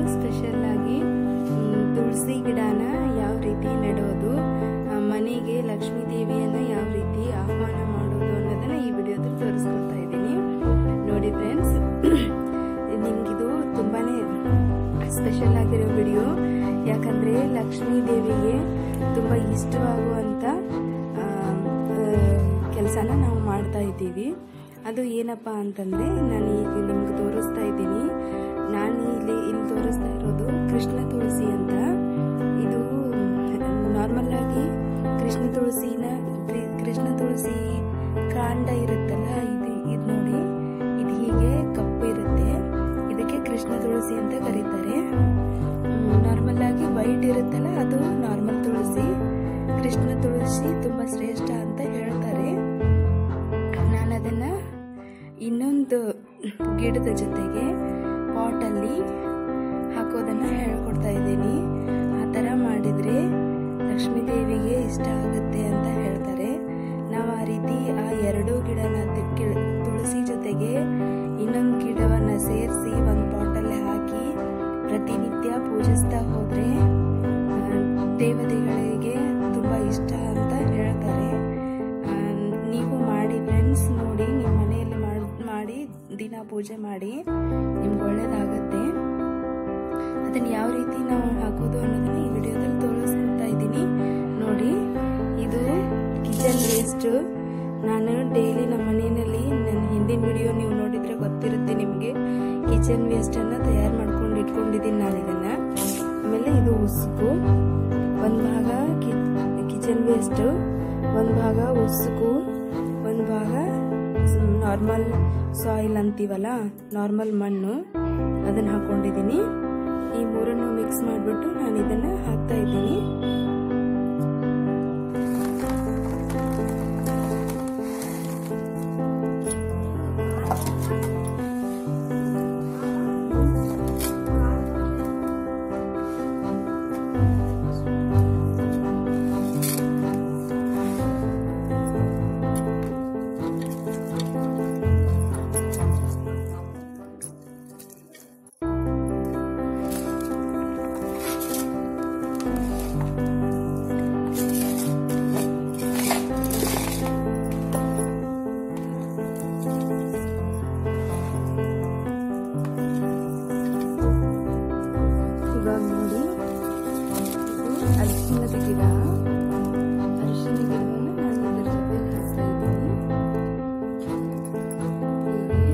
special ಆಗಿ ಮ್, ತುಳಸಿ ಗಿಡನ ಯಾವ ರೀತಿ ನೆಡೋದು ಆ, ಮನೆಗೆ ಲಕ್ಷ್ಮೀ ದೇವಿಯನ್ನ ಯಾವ ರೀತಿ ಆಹ್ವಾನ ಮಾಡೋದು ಅನ್ನೋದನ್ನ ಈ ವಿಡಿಯೋದಲ್ಲಿ ತೋರಿಸ್ಕೊಡ್ತಾ ಇದ್ದೀನಿ ನೋಡಿ ಫ್ರೆಂಡ್ಸ್ ನಿಮ್ಗಿದು ತುಂಬಾನೇ ಸ್ಪೆಷಲ್ ಆಗಿರೋ ವಿಡಿಯೋ ಯಾಕಂದ್ರೆ ಲಕ್ಷ್ಮೀ ದೇವಿಗೆ ತುಂಬಾ ಇಷ್ಟವಾಗುವಂತ ಕೆಲಸನ ನಾವು ಮಾಡ್ತಾ ಇದ್ದೀವಿ ಅದು ಏನಪ್ಪ ಅಂತಂದ್ರೆ ನಾನು ಈಗ ನಿಮ್ಗೆ ತೋರಿಸ್ತಾ ಇದ್ದೀನಿ ನಾನು ಇಲ್ಲಿ ಇಲ್ಲಿ ತೋರಿಸ್ತಾ ಇರೋದು ಕೃಷ್ಣ ತುಳಸಿ ಅಂತ ಇದು ನಾರ್ಮಲ್ ಆಗಿ ಕೃಷ್ಣ ತುಳಸಿನ ಕೃ- ಕೃಷ್ಣ ತುಳಸಿ ಕಾಂಡ ಇರುತ್ತಲ್ಲ ಇದು ಇದು ನೋಡಿ ಇದು ಹೀಗೆ ಕಪ್ಪು ಇರುತ್ತೆ ಇದಕ್ಕೆ ಕೃಷ್ಣ ತುಳಸಿ ಅಂತ ಕರೀತಾರೆ ನಾರ್ಮಲ್ ಆಗಿ ವೈಟ್ ಇರುತ್ತಲ್ಲ ಅದು ನಾರ್ಮಲ್ ತುಳಸಿ ಕೃಷ್ಣ ತುಳಸಿ ತುಂಬಾ ಶ್ರೇಷ್ಠ ಅಂತ ಹೇಳ್ತಾರೆ ನಾನು ಅದನ್ನ ಇನ್ನೊಂದು ಗಿಡದ ಜೊತೆಗೆ ಪಾಟಲ್ಲಿ ಹಾಕೋದನ್ನ ಹೇಳ್ಕೊಡ್ತಾ ಇದ್ದೀನಿ ಆ ಥರ ಮಾಡಿದ್ರೆ ಲಕ್ಷ್ಮೀ ದೇವಿಗೆ ಇಷ್ಟ ಆಗುತ್ತೆ ಅಂತ ಹೇಳ್ತಾರೆ ನಾವು ಆ ರೀತಿ ಆ ಎರಡು ಗಿಡನ ತಿ- ಗಿ- ತುಳಸಿ ಜೊತೆಗೆ ಇನ್ನೊಂದು ಗಿಡವನ್ನ ಸೇರಿಸಿ ಒಂದು ಪಾಟಲ್ಲಿ ಹಾಕಿ ಪ್ರತಿನಿತ್ಯ ಪೂಜಿಸ್ತಾ ಹೋದ್ರೆ ಆ, ದೇವತೆಗಳಿಗೆ ತುಂಬಾ ಇಷ್ಟ ಅಂತ ಹೇಳ್ತಾರೆ ಆ, ನೀವು ಮಾಡಿ ಫ್ರೆಂಡ್ಸ್ ನೋಡಿ ನಿಮ್ಮ ಮನೆಯಲ್ಲಿ ಮಾಡ್- ಮಾಡಿ ದಿನ ಪೂಜೆ ಮಾಡಿ ನಿಮ್ಗೆ ಒಳ್ಳೇದಾಗತ್ತೆ ಅದನ್ನ ಯಾವ ರೀತಿ ನಾವು ಹಾಕೋದು ಅನ್ನೋದನ್ನ ಈ ವಿಡಿಯೋದಲ್ಲಿ ತೋರಿಸ್ತಾ ಇದ್ದೀನಿ ನೋಡಿ ಇದು ಕಿಚನ್ ವೇಸ್ಟ್ ನಾನು ಡೈಲಿ ನಮ್ಮ ಮನೆಯಲ್ಲಿ ನನ್ನ ಹಿಂದಿನ ವಿಡಿಯೋ ನೀವು ನೋಡಿದ್ರೆ ಗೊತ್ತಿರುತ್ತೆ ನಿಮಗೆ ಕಿಚನ್ ವೇಸ್ಟ್ ಅನ್ನ ತಯಾರು ಮಾಡ್ಕೊಂಡು ಇಟ್ಕೊಂಡಿದ್ದೀನಿ ನಾನು ಇದನ್ನ ಆಮೇಲೆ ಇದು ಉಸುಕು ಒಂದು ಭಾಗ ಕಿಚನ್ ವೇಸ್ಟ್ ಒಂದು ಭಾಗ ಉಸುಕು ಒಂದು ಭಾಗ ನಾರ್ಮಲ್ ಸಾಯಿಲ್ ಅಂತೀವಲ್ಲ ನಾರ್ಮಲ್ ಮಣ್ಣು ಅದನ್ನ ಹಾಕೊಂಡಿದ್ದೀನಿ ಈ ಮೂರನ್ನು ಮಿಕ್ಸ್ ಮಾಡಿಬಿಟ್ಟು ನಾನು ಇದನ್ನ ಹಾಕ್ತಾ ಇದ್ದೀನಿ ಇವಾಗ ನೋಡಿ ಇದು ಅರಿಶಿಣದ ಗಿಡ ಅರಿಶಿಣ ಗಿಡವನ್ನು ನಾನು ಇದರ ಜೊತೆ ಹಾಕ್ತಾ ಇದ್ದೀನಿ ಹೀಗೆ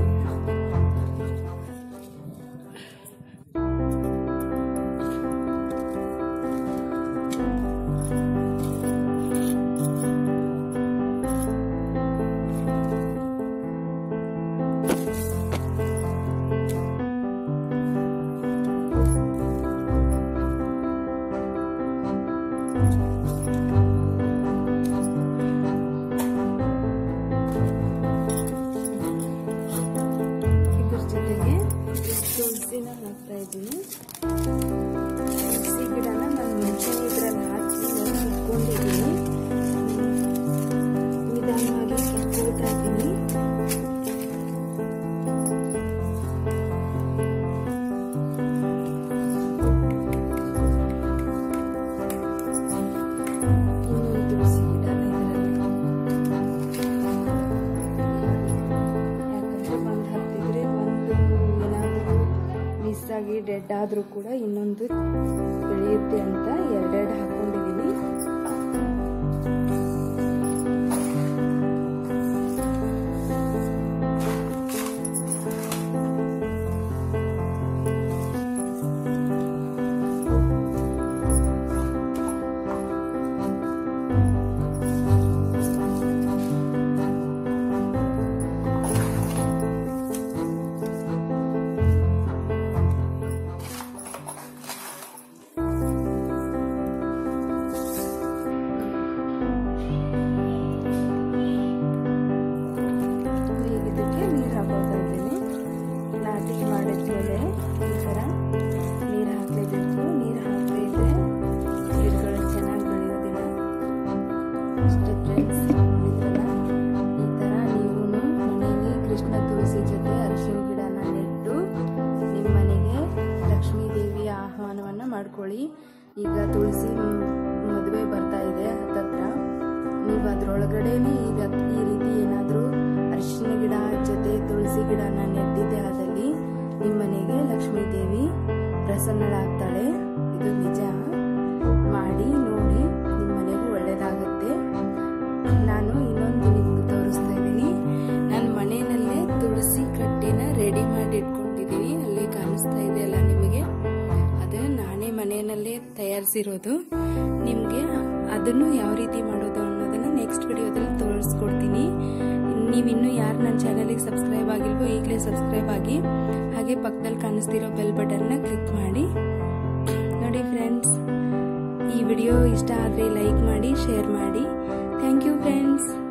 ಇದ್ರ ಜೊತೆಗೆ ತುಳಸಿನ ಹಾಕ್ತಾ ಇದ್ದೀನಿ ತುಳಸಿ ಗಿಡನ ನಾನು ಮುಂಚೆನೇ ಇದ್ರಲ್ಲಿ ಹಾಕಿ ಇಟ್ಕೊಂಡಿದ್ದೀನಿ ನಿಧಾನವಾಗಿ ಕಿತ್ಕೊಳ್ತಾ ಇದ್ದೀನಿ ಇನ್ನೊಂದು ತುಳಸಿ ಗಿಡನ ಇದರಲ್ಲಿ ಯಾಕಂದ್ರೆ ಒಂದು ಹತ್ತಿದ್ರೆ ಒಂದು ಏನಾದರೂ ಮಿಸ್ ಆಗಿ ಡೆಡ್ ಆದರೂ ಕೂಡ ಇನ್ನೊಂದು ಬೆಳೆಯುತ್ತೆ ಅಂತ ಎರಡೆರಡು ಹಾಕೊಂಡಿದ್ದೀನಿ ಈಗ ಇದಕ್ಕೆ ನೀರು ಹಾಕೋತಾ ಇದ್ದೀನಿ ನಾಟಿ ಮಾಡಿದ್ಮೇಲೆ ಈ ಥರ ನೀರು ಹಾಕಲೇಬೇಕು ನೀರು ಹಾಕದೇ ಇದ್ರೆ ಗಿಡಗಳು ಚೆನ್ನಾಗಿ ಬೆಳೆಯೋದಿಲ್ಲ ಅಷ್ಟೇ ಫ್ರೆಂಡ್ಸ್ ನೋಡಿದ್ರಲ್ಲ ಈ ಥರ ನೀವು ಮನೆಗೆ ಕೃಷ್ಣ ತುಳಸಿ ಜೊತೆ ಅರಿಶಿನ ಗಿಡನ ನೆಟ್ಟು ನಿಮ್ಮ ಮನೆಗೆ ಲಕ್ಷ್ಮೀ ದೇವಿ ಮಾಡ್ಕೊಳ್ಳಿ ಈಗ ತುಳಸಿ ಮದುವೆ ಬರ್ತಾ ಇದೆ ಹತ್ತತ್ರ ನೀವು ಅದ್ರೊಳಗಡೆನೆ ಈಗ ಈ ರೀತಿ ಏನಾದರೂ ಅರಿಶಿನ ಗಿಡ ಜೊತೆ ತುಳಸಿ ಗಿಡನ ನೆಟ್ಟಿದ್ದೆ ಆದಲ್ಲಿ ನಿಮ್ಮ ಮನೆಗೆ ಲಕ್ಷ್ಮೀ ದೇವಿ ಪ್ರಸನ್ನಳಾಗ್ತಾಳೆ ಇದು ನಿಜ ಮಾಡಿ ನೋಡಿ ನಿಮ್ಮ ಮನೆಗೂ ಒಳ್ಳೇದಾಗುತ್ತೆ ನಾನು ಇನ್ನೊಂದು ನಿಮ್ಗೆ ತೋರಿಸ್ತಾ ಇದ್ದೀನಿ ನಾನು ಮನೆಯಲ್ಲೇ ತುಳಸಿ ಕಟ್ಟೆನ ರೆಡಿ ಮಾಡಿ ಇಟ್ಕೊಂಡಿದ್ದೀನಿ ಅಲ್ಲೇ ಕಾಣಿಸ್ತಾ ಇದೆಯಲ್ಲ ನಿಮಗೆ ಅದು ನಾನೇ ಮನೆಯಲ್ಲೇ ತಯಾರಿಸಿರೋದು ನಿಮಗೆ ಅದನ್ನು ಯಾವ ರೀತಿ ಮಾಡೋದು ಅನ್ನೋದನ್ನ ನೆಕ್ಸ್ಟ್ ವಿಡಿಯೋದಲ್ಲಿ ತೋರಿಸ್ಕೊಡ್ತೀನಿ ನೀವಿನ್ನೂ ಯಾರು ನನ್ನ ಚಾನಲಿಗೆ ಸಬ್ಸ್ಕ್ರೈಬ್ ಆಗಿಲ್ವೋ ಈಗಲೇ ಸಬ್ಸ್ಕ್ರೈಬ್ ಆಗಿ ಹಾಗೆ ಪಕ್ಕದಲ್ಲಿ ಕಾಣಿಸ್ತಿರೋ ಬೆಲ್ ಬಟನ್ನ ಕ್ಲಿಕ್ ಮಾಡಿ ನೋಡಿ ಫ್ರೆಂಡ್ಸ್ ಈ ವಿಡಿಯೋ ಇಷ್ಟ ಆದರೆ ಲೈಕ್ ಮಾಡಿ ಶೇರ್ ಮಾಡಿ ಥ್ಯಾಂಕ್ ಯು ಫ್ರೆಂಡ್ಸ್